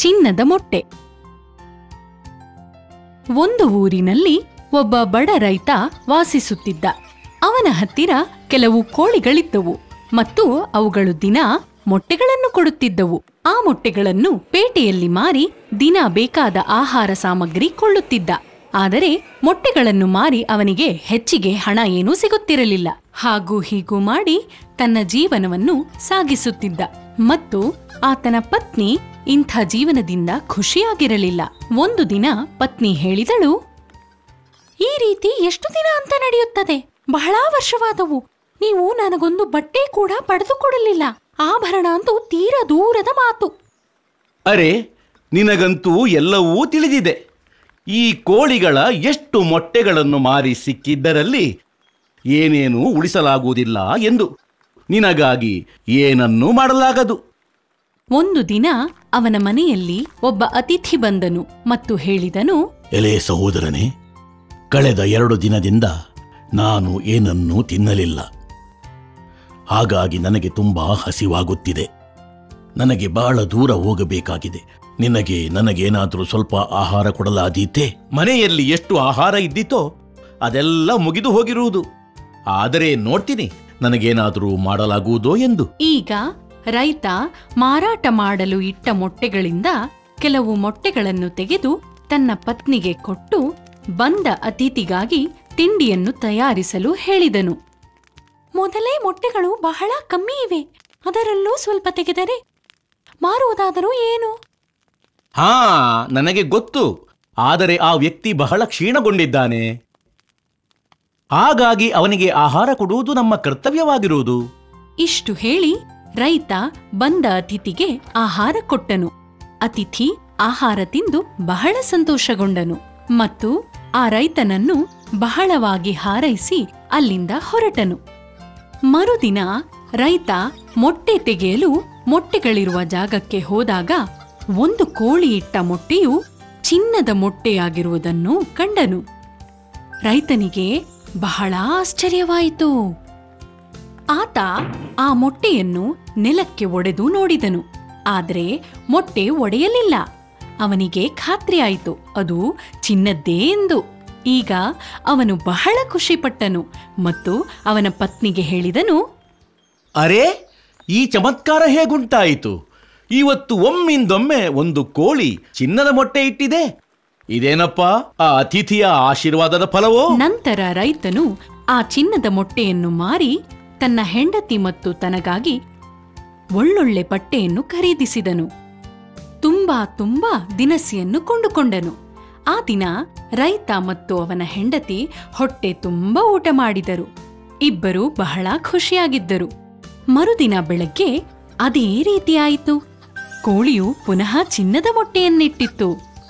ಚಿನ್ನದ ಮೊಟ್ಟೆ ಒಂದು ಊರಿನಲ್ಲಿ ಒಬ್ಬ ಬಡ ರೈತ ವಾಸಿಸುತ್ತಿದ್ದ ಅವನ ಹತ್ತಿರ ಕೆಲವು ಕೋಳಿಗಳಿದ್ದವು ಮತ್ತು ಅವುಗಳು ದಿನ ಮೊಟ್ಟೆಗಳನ್ನು ಕೊಡುತ್ತಿದ್ದವು ಆ ಮೊಟ್ಟೆಗಳನ್ನು ಪೇಟೆಯಲ್ಲಿ ಮಾರಿ ದಿನ ಬೇಕಾದ ಆಹಾರ ಸಾಮಗ್ರಿ ಕೊಳ್ಳುತ್ತಿದ್ದ ಆದರೆ ಮೊಟ್ಟೆಗಳನ್ನು ಮಾರಿ ಅವನಿಗೆ ಹೆಚ್ಚಿಗೆ ಹಣ ಏನೂ ಸಿಗುತ್ತಿರಲಿಲ್ಲ ಹಾಗೂ ಹೀಗೂ ಮಾಡಿ ತನ್ನ ಜೀವನವನ್ನು ಸಾಗಿಸುತ್ತಿದ್ದ ಮತ್ತು ಆತನ ಪತ್ನಿ ಇಂಥ ಜೀವನದಿಂದ ಖುಷಿಯಾಗಿರಲಿಲ್ಲ ಒಂದು ದಿನ ಪತ್ನಿ ಹೇಳಿದಳು ಈ ರೀತಿ ಎಷ್ಟು ದಿನ ಅಂತ ನಡೆಯುತ್ತದೆ ಬಹಳ ವರ್ಷವಾದವು ನೀವು ನನಗೊಂದು ಬಟ್ಟೆ ಕೂಡ ಪಡೆದುಕೊಡಲಿಲ್ಲ ಆಭರಣ ಅಂತೂ ತೀರ ದೂರದ ಮಾತು ಅರೆ ನಿನಗಂತೂ ಎಲ್ಲವೂ ತಿಳಿದಿದೆ ಈ ಕೋಳಿಗಳ ಎಷ್ಟು ಮೊಟ್ಟೆಗಳನ್ನು ಮಾರಿ ಸಿಕ್ಕಿದ್ದರಲ್ಲಿ ಏನೇನೂ ಉಳಿಸಲಾಗುವುದಿಲ್ಲ ಎಂದು ನಿನಗಾಗಿ ಏನನ್ನೂ ಮಾಡಲಾಗದು ಒಂದು ದಿನ ಅವನ ಮನೆಯಲ್ಲಿ ಒಬ್ಬ ಅತಿಥಿ ಬಂದನು ಮತ್ತು ಹೇಳಿದನು ಎಲೆ ಸಹೋದರನೇ ಕಳೆದ ಎರಡು ದಿನದಿಂದ ನಾನು ಏನನ್ನೂ ತಿನ್ನಲಿಲ್ಲ ಹಾಗಾಗಿ ನನಗೆ ತುಂಬಾ ಹಸಿವಾಗುತ್ತಿದೆ ನನಗೆ ಬಹಳ ದೂರ ಹೋಗಬೇಕಾಗಿದೆ ನಿನಗೆ ನನಗೇನಾದರೂ ಸ್ವಲ್ಪ ಆಹಾರ ಕೊಡಲಾದೀತೆ ಮನೆಯಲ್ಲಿ ಎಷ್ಟು ಆಹಾರ ಇದ್ದಿತೋ ಅದೆಲ್ಲ ಮುಗಿದು ಹೋಗಿರುವುದು ಆದರೆ ನೋಡ್ತೀನಿ ನನಗೇನಾದರೂ ಮಾಡಲಾಗುವುದೋ ಎಂದು ಈಗ ರೈತ ಮಾರಾಟ ಮಾಡಲು ಇಟ್ಟ ಮೊಟ್ಟೆಗಳಿಂದ ಕೆಲವು ಮೊಟ್ಟೆಗಳನ್ನು ತೆಗೆದು ತನ್ನ ಪತ್ನಿಗೆ ಕೊಟ್ಟು ಬಂದ ಅತಿಥಿಗಾಗಿ ತಿಂಡಿಯನ್ನು ತಯಾರಿಸಲು ಹೇಳಿದನು ಮೊದಲೇ ಮೊಟ್ಟೆಗಳು ಬಹಳ ಕಮ್ಮಿ ಇವೆ ಅದರಲ್ಲೂ ಸ್ವಲ್ಪ ತೆಗೆದರೆ ಮಾರುವುದಾದರೂ ಏನು ಹಾ ನನಗೆ ಗೊತ್ತು ಆದರೆ ಆ ವ್ಯಕ್ತಿ ಬಹಳ ಕ್ಷೀಣಗೊಂಡಿದ್ದಾನೆ ಹಾಗಾಗಿ ಅವನಿಗೆ ಆಹಾರ ಕೊಡುವುದು ನಮ್ಮ ಕರ್ತವ್ಯವಾಗಿರುವುದು ಇಷ್ಟು ಹೇಳಿ ರೈತ ಬಂದ ಅತಿಥಿಗೆ ಆಹಾರ ಕೊಟ್ಟನು ಅತಿಥಿ ಆಹಾರ ತಿಂದು ಬಹಳ ಸಂತೋಷಗೊಂಡನು ಮತ್ತು ಆ ರೈತನನ್ನು ಬಹಳವಾಗಿ ಹಾರೈಸಿ ಅಲ್ಲಿಂದ ಹೊರಟನು ಮರುದಿನ ರೈತ ಮೊಟ್ಟೆ ತೆಗೆಯಲು ಮೊಟ್ಟೆಗಳಿರುವ ಜಾಗಕ್ಕೆ ಹೋದಾಗ ಒಂದು ಕೋಳಿ ಇಟ್ಟ ಮೊಟ್ಟೆಯು ಚಿನ್ನದ ಮೊಟ್ಟೆಯಾಗಿರುವುದನ್ನು ಕಂಡನು ರೈತನಿಗೆ ಬಹಳ ಆಶ್ಚರ್ಯವಾಯಿತು ಆತ ಆ ಮೊಟ್ಟೆಯನ್ನು ನೆಲಕ್ಕೆ ಒಡೆದು ನೋಡಿದನು ಆದರೆ ಮೊಟ್ಟೆ ಒಡೆಯಲಿಲ್ಲ ಅವನಿಗೆ ಖಾತ್ರಿಯಾಯಿತು ಅದು ಚಿನ್ನದ್ದೇ ಎಂದು ಈಗ ಅವನು ಬಹಳ ಖುಷಿಪಟ್ಟನು ಮತ್ತು ಅವನ ಪತ್ನಿಗೆ ಹೇಳಿದನು ಅರೆ ಈ ಚಮತ್ಕಾರ ಹೇಗುಂಟಾಯಿತು ಇವತ್ತು ಒಮ್ಮಿಂದೊಮ್ಮೆ ಒಂದು ಕೋಳಿ ಚಿನ್ನದ ಮೊಟ್ಟೆ ಇಟ್ಟಿದೆ ಇದೇನಪ್ಪ ಆ ಅತಿಥಿಯ ಆಶೀರ್ವಾದದ ಫಲವೋ ನಂತರ ರೈತನು ಆ ಚಿನ್ನದ ಮೊಟ್ಟೆಯನ್ನು ಮಾರಿ ತನ್ನ ಹೆಂಡತಿ ಮತ್ತು ತನಗಾಗಿ ಒಳ್ಳೊಳ್ಳೆ ಬಟ್ಟೆಯನ್ನು ಖರೀದಿಸಿದನು ತುಂಬಾ ತುಂಬಾ ದಿನಸಿಯನ್ನು ಕೊಂಡುಕೊಂಡನು ಆ ದಿನ ರೈತ ಮತ್ತು ಅವನ ಹೆಂಡತಿ ಹೊಟ್ಟೆ ತುಂಬ ಊಟ ಮಾಡಿದರು ಇಬ್ಬರು ಬಹಳ ಖುಷಿಯಾಗಿದ್ದರು ಮರುದಿನ ಬೆಳಗ್ಗೆ ಅದೇ ರೀತಿಯಾಯಿತು ಕೋಳಿಯು ಪುನಃ ಚಿನ್ನದ ಮೊಟ್ಟೆಯನ್ನಿಟ್ಟಿತ್ತು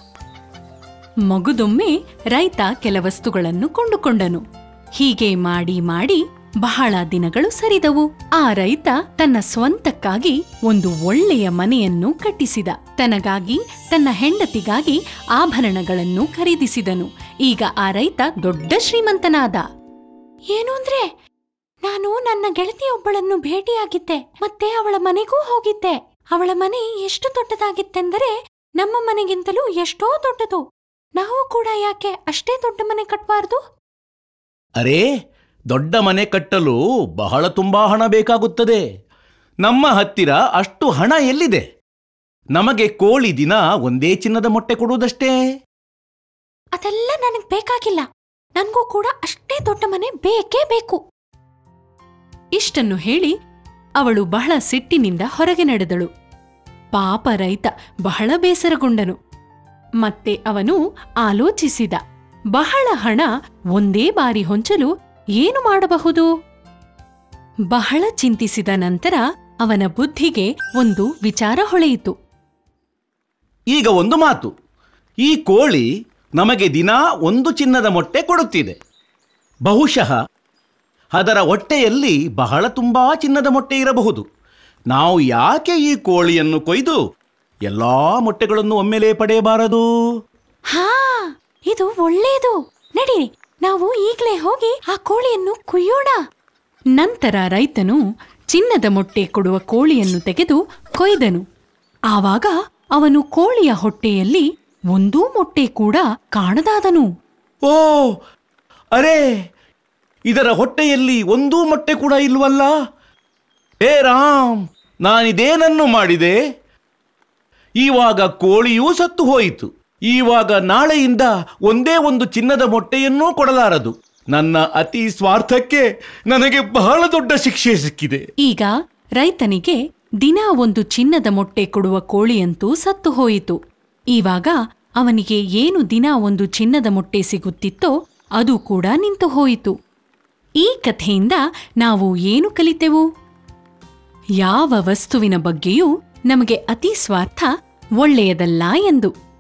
ಮಗುದೊಮ್ಮೆ ರೈತ ಕೆಲ ವಸ್ತುಗಳನ್ನು ಕೊಂಡುಕೊಂಡನು ಹೀಗೆ ಮಾಡಿ ಮಾಡಿ ಬಹಳ ದಿನಗಳು ಸರಿದವು ಆ ರೈತ ತನ್ನ ಸ್ವಂತಕ್ಕಾಗಿ ಒಂದು ಒಳ್ಳೆಯ ಮನೆಯನ್ನು ಕಟ್ಟಿಸಿದ ತನಗಾಗಿ ತನ್ನ ಹೆಂಡತಿಗಾಗಿ ಆಭರಣಗಳನ್ನು ಖರೀದಿಸಿದನು ಈಗ ಆ ರೈತ ದೊಡ್ಡ ಶ್ರೀಮಂತನಾದ ಏನು ಅಂದ್ರೆ ನಾನು ನನ್ನ ಗೆಳತಿಯೊಬ್ಬಳನ್ನು ಭೇಟಿಯಾಗಿದ್ದೆ ಮತ್ತೆ ಅವಳ ಮನೆಗೂ ಹೋಗಿದ್ದೆ ಅವಳ ಮನೆ ಎಷ್ಟು ದೊಡ್ಡದಾಗಿತ್ತೆಂದರೆ ನಮ್ಮ ಮನೆಗಿಂತಲೂ ಎಷ್ಟೋ ದೊಡ್ಡದು ನಾವು ಕೂಡ ಯಾಕೆ ಅಷ್ಟೇ ದೊಡ್ಡ ಮನೆ ಕಟ್ಟಬಾರ್ದು ಅರೇ ದೊಡ್ಡ ಮನೆ ಕಟ್ಟಲು ಬಹಳ ತುಂಬಾ ಹಣ ಬೇಕಾಗುತ್ತದೆ ನಮ್ಮ ಹತ್ತಿರ ಅಷ್ಟು ಹಣ ಎಲ್ಲಿದೆ ನಮಗೆ ಕೋಳಿ ದಿನ ಒಂದೇ ಚಿನ್ನದ ಮೊಟ್ಟೆ ಕೊಡುವುದಷ್ಟೇ ಅದೆಲ್ಲ ನನಗ್ ಬೇಕಾಗಿಲ್ಲ ನನ್ಗೂ ಕೂಡ ಅಷ್ಟೇ ದೊಡ್ಡ ಮನೆ ಬೇಕೇ ಬೇಕು ಇಷ್ಟನ್ನು ಹೇಳಿ ಅವಳು ಬಹಳ ಸಿಟ್ಟಿನಿಂದ ಹೊರಗೆ ನಡೆದಳು ಪಾಪ ರೈತ ಬಹಳ ಬೇಸರಗೊಂಡನು ಮತ್ತೆ ಅವನು ಆಲೋಚಿಸಿದ ಬಹಳ ಹಣ ಒಂದೇ ಬಾರಿ ಹೊಂಚಲು ಏನು ಮಾಡಬಹುದು ಬಹಳ ಚಿಂತಿಸಿದ ನಂತರ ಅವನ ಬುದ್ಧಿಗೆ ಒಂದು ವಿಚಾರ ಹೊಳೆಯಿತು ಈಗ ಒಂದು ಮಾತು ಈ ಕೋಳಿ ನಮಗೆ ದಿನಾ ಒಂದು ಚಿನ್ನದ ಮೊಟ್ಟೆ ಕೊಡುತ್ತಿದೆ ಬಹುಶಃ ಅದರ ಹೊಟ್ಟೆಯಲ್ಲಿ ಬಹಳ ತುಂಬಾ ಚಿನ್ನದ ಮೊಟ್ಟೆ ಇರಬಹುದು ನಾವು ಯಾಕೆ ಈ ಕೋಳಿಯನ್ನು ಕೊಯ್ದು ಎಲ್ಲಾ ಮೊಟ್ಟೆಗಳನ್ನು ಒಮ್ಮೆಲೇ ಪಡೆಯಬಾರದು ಹಾ ಇದು ಒಳ್ಳೇದು ನಡೀರಿ ನಾವು ಈಗಲೇ ಹೋಗಿ ಆ ಕೋಳಿಯನ್ನು ಕುಯ್ಯೋಣ ನಂತರ ರೈತನು ಚಿನ್ನದ ಮೊಟ್ಟೆ ಕೊಡುವ ಕೋಳಿಯನ್ನು ತೆಗೆದು ಕೊಯ್ದನು ಆವಾಗ ಅವನು ಕೋಳಿಯ ಹೊಟ್ಟೆಯಲ್ಲಿ ಒಂದೂ ಮೊಟ್ಟೆ ಕೂಡ ಕಾಣದಾದನು ಓ ಅರೇ ಇದರ ಹೊಟ್ಟೆಯಲ್ಲಿ ಒಂದೂ ಮೊಟ್ಟೆ ಕೂಡ ಇಲ್ವಲ್ಲ ಹೇ ರಾಮ್ ನಾನಿದೇನನ್ನು ಮಾಡಿದೆ ಈವಾಗ ಕೋಳಿಯೂ ಸತ್ತು ಹೋಯಿತು ಈವಾಗ ನಾಳೆಯಿಂದ ಒಂದೇ ಒಂದು ಚಿನ್ನದ ಮೊಟ್ಟೆಯನ್ನೂ ಕೊಡಲಾರದು ನನ್ನ ಅತಿ ಸ್ವಾರ್ಥಕ್ಕೆ ನನಗೆ ಬಹಳ ದೊಡ್ಡ ಶಿಕ್ಷೆ ಸಿಕ್ಕಿದೆ ಈಗ ರೈತನಿಗೆ ದಿನ ಒಂದು ಚಿನ್ನದ ಮೊಟ್ಟೆ ಕೊಡುವ ಕೋಳಿಯಂತೂ ಸತ್ತು ಹೋಯಿತು ಈವಾಗ ಅವನಿಗೆ ಏನು ದಿನ ಒಂದು ಚಿನ್ನದ ಮೊಟ್ಟೆ ಸಿಗುತ್ತಿತ್ತೋ ಅದು ಕೂಡ ನಿಂತು ಹೋಯಿತು ಈ ಕಥೆಯಿಂದ ನಾವು ಏನು ಕಲಿತೆವು ಯಾವ ವಸ್ತುವಿನ ಬಗ್ಗೆಯೂ ನಮಗೆ ಅತಿ ಸ್ವಾರ್ಥ ಒಳ್ಳೆಯದಲ್ಲ ಎಂದು